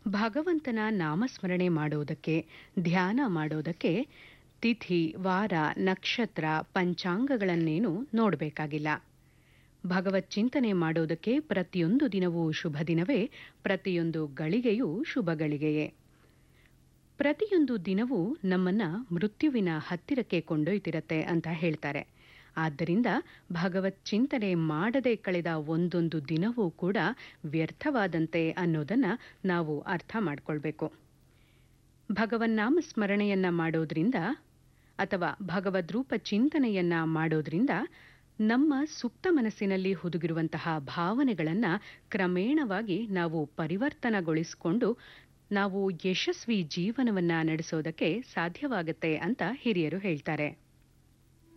ಭಗವಂತನ ನಾಮಸ್ಮರಣೆ ಮಾಡೋದಕ್ಕೆ ಧ್ಯಾನ ಮಾಡೋದಕ್ಕೆ ತಿಥಿ ವಾರ ನಕ್ಷತ್ರ ಪಂಚಾಂಗಗಳನ್ನೇನು ನೋಡಬೇಕಾಗಿಲ್ಲ ಭಗವತ್ ಚಿಂತನೆ ಮಾಡೋದಕ್ಕೆ ಪ್ರತಿಯೊಂದು ದಿನವೂ ಶುಭ ದಿನವೇ ಪ್ರತಿಯೊಂದು ಗಳಿಗೆಯೂ ಶುಭ ಗಳಿಗೆಯೇ ಪ್ರತಿಯೊಂದು ದಿನವೂ ನಮ್ಮನ್ನ ಮೃತ್ಯುವಿನ ಹತ್ತಿರಕ್ಕೆ ಕೊಂಡೊಯ್ತಿರತ್ತೆ ಅಂತ ಹೇಳ್ತಾರೆ ಆದ್ದರಿಂದ ಭಗವತ್ ಚಿಂತನೆ ಮಾಡದೆ ಕಳೆದ ಒಂದೊಂದು ದಿನವೂ ಕೂಡ ವ್ಯರ್ಥವಾದಂತೆ ಅನ್ನೋದನ್ನ ನಾವು ಅರ್ಥ ಮಾಡ್ಕೊಳ್ಬೇಕು ಭಗವನ್ನಾಮ ಸ್ಮರಣೆಯನ್ನ ಮಾಡೋದ್ರಿಂದ ಅಥವಾ ಭಗವದ್ರೂಪ ಚಿಂತನೆಯನ್ನ ಮಾಡೋದ್ರಿಂದ ನಮ್ಮ ಸುಪ್ತ ಮನಸ್ಸಿನಲ್ಲಿ ಹುದುಗಿರುವಂತಹ ಭಾವನೆಗಳನ್ನ ಕ್ರಮೇಣವಾಗಿ ನಾವು ಪರಿವರ್ತನಗೊಳಿಸಿಕೊಂಡು ನಾವು ಯಶಸ್ವಿ ಜೀವನವನ್ನ ನಡೆಸೋದಕ್ಕೆ ಸಾಧ್ಯವಾಗುತ್ತೆ ಅಂತ ಹಿರಿಯರು ಹೇಳ್ತಾರೆ